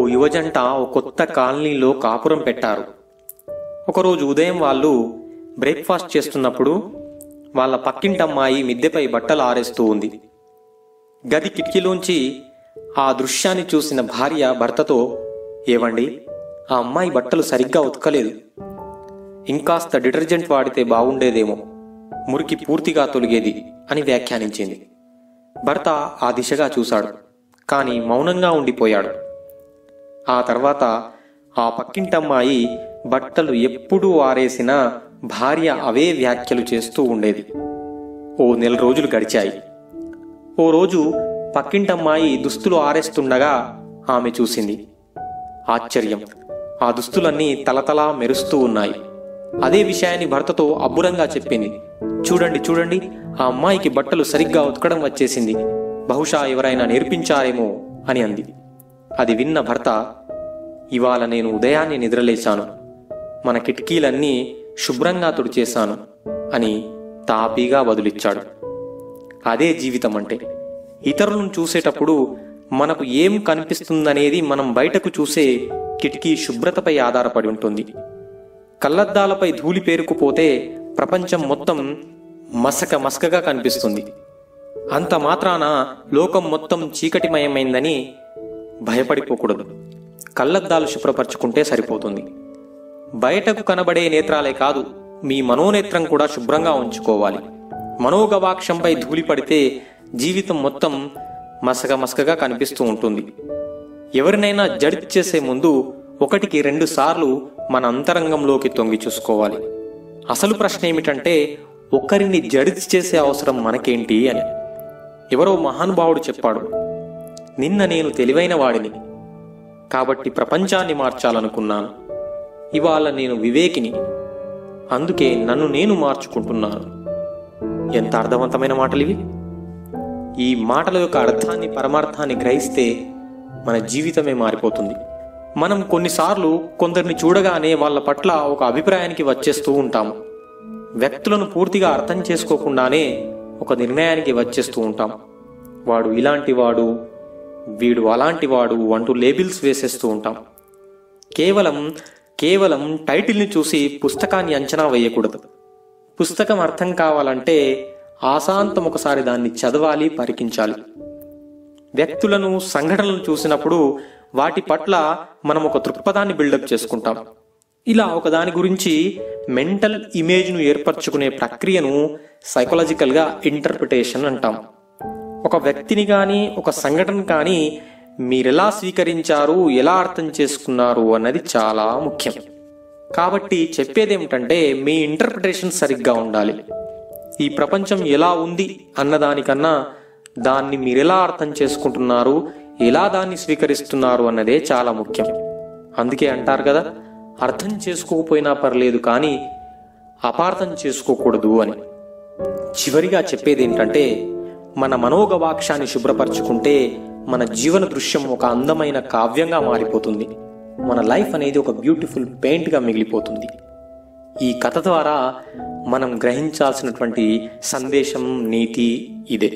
యువజంట ఓ కొత్త కాలనీలో కాపురం పెట్టారు ఒకరోజు ఉదయం వాళ్ళు బ్రేక్ఫాస్ట్ చేస్తున్నప్పుడు వాళ్ళ పక్కింటమ్మాయి మిద్దెపై బట్టలు ఆరేస్తూ ఉంది గది కిటికీలోంచి ఆ దృశ్యాన్ని చూసిన భార్య భర్తతో ఏవండి ఆ అమ్మాయి బట్టలు సరిగ్గా ఉతకలేదు ఇంకాస్త డిటర్జెంట్ వాడితే బాగుండేదేమో మురికి పూర్తిగా తొలిగేది అని వ్యాఖ్యానించింది భర్త ఆ దిశగా చూశాడు కానీ మౌనంగా ఉండిపోయాడు ఆ తర్వాత ఆ పక్కింటమ్మాయి బట్టలు ఎప్పుడూ ఆరేసినా భార్య అవే వ్యాఖ్యలు చేస్తూ ఉండేది ఓ నెల రోజులు గడిచాయి ఓ రోజు పక్కింటమ్మాయి దుస్తులు ఆరేస్తుండగా ఆమె చూసింది ఆశ్చర్యం ఆ దుస్తులన్నీ తలతలా మెరుస్తూ ఉన్నాయి అదే విషయాన్ని భర్తతో అబ్బురంగా చెప్పింది చూడండి చూడండి ఆ అమ్మాయికి బట్టలు సరిగ్గా ఉతకడం వచ్చేసింది బహుశా ఎవరైనా నేర్పించారేమో అని అంది అది విన్న భర్త ఇవాళ నేను ఉదయాన్నే నిద్రలేచాను మన కిటికీలన్నీ శుభ్రంగా తుడిచేశాను అని తాపీగా బదులిచ్చాడు అదే జీవితం అంటే ఇతరులను చూసేటప్పుడు మనకు ఏం కనిపిస్తుందనేది మనం బయటకు చూసే కిటికీ శుభ్రతపై ఆధారపడి ఉంటుంది కళ్ళద్దాలపై ధూళి పేరుకుపోతే ప్రపంచం మొత్తం మసక మసకగా కనిపిస్తుంది అంత మాత్రాన లోకం మొత్తం చీకటిమయమైందని భయపడిపోకూడదు కళ్ళద్దాలు శుభ్రపరచుకుంటే సరిపోతుంది బయటకు కనబడే నేత్రాలే కాదు మీ మనోనేత్రం కూడా శుభ్రంగా ఉంచుకోవాలి మనోగవాక్షంపై ధూళి పడితే జీవితం మొత్తం మసక మసకగా కనిపిస్తూ ఉంటుంది ఎవరినైనా జడ్జ్ చేసే ముందు ఒకటికి రెండు సార్లు మన అంతరంగంలోకి తొంగి చూసుకోవాలి అసలు ప్రశ్న ఏమిటంటే ఒక్కరిని జడ్జ్ చేసే అవసరం మనకేంటి అని ఎవరో మహానుభావుడు చెప్పాడు నిన్న నేను తెలివైన వాడిని కాబట్టి ప్రపంచాన్ని మార్చాలనుకున్నాను ఇవాళ నేను వివేకిని అందుకే నన్ను నేను మార్చుకుంటున్నాను ఎంత అర్థవంతమైన మాటలు ఇవి ఈ మాటల యొక్క అర్థాన్ని పరమార్థాన్ని గ్రహిస్తే మన జీవితమే మారిపోతుంది మనం కొన్నిసార్లు కొందరిని చూడగానే వాళ్ళ పట్ల ఒక అభిప్రాయానికి వచ్చేస్తూ ఉంటాము వ్యక్తులను పూర్తిగా అర్థం చేసుకోకుండానే ఒక నిర్ణయానికి వచ్చేస్తూ ఉంటాం వాడు ఇలాంటి వాడు వీడు అలాంటి వాడు అంటూ లేబిల్స్ వేసేస్తూ ఉంటాం కేవలం కేవలం టైటిల్ని చూసి పుస్తకాన్ని అంచనా వేయకూడదు పుస్తకం అర్థం కావాలంటే ఆశాంతం ఒకసారి దాన్ని చదవాలి పరికించాలి వ్యక్తులను సంఘటనలు చూసినప్పుడు వాటి పట్ల మనం ఒక దృక్పథాన్ని బిల్డప్ చేసుకుంటాం ఇలా ఒకదాని గురించి మెంటల్ ఇమేజ్ను ఏర్పరచుకునే ప్రక్రియను సైకలాజికల్గా ఇంటర్ప్రిటేషన్ అంటాం ఒక వ్యక్తిని కానీ ఒక సంఘటన కానీ మీరెలా స్వీకరించారు ఎలా అర్థం చేసుకున్నారు అన్నది చాలా ముఖ్యం కాబట్టి చెప్పేదేమిటంటే మీ ఇంటర్ప్రిటేషన్ సరిగ్గా ఉండాలి ఈ ప్రపంచం ఎలా ఉంది అన్నదానికన్నా దాన్ని మీరెలా అర్థం చేసుకుంటున్నారు ఎలా దాన్ని స్వీకరిస్తున్నారు అన్నదే చాలా ముఖ్యం అందుకే అంటారు కదా అర్థం చేసుకోకపోయినా పర్లేదు కానీ అపార్థం చేసుకోకూడదు అని చివరిగా చెప్పేది ఏంటంటే మన మనోగవాక్షాన్ని శుభ్రపరచుకుంటే మన జీవన దృశ్యం ఒక అందమైన కావ్యంగా మారిపోతుంది మన లైఫ్ అనేది ఒక బ్యూటిఫుల్ పెయింట్గా మిగిలిపోతుంది ఈ కథ ద్వారా మనం గ్రహించాల్సినటువంటి సందేశం నీతి ఇదే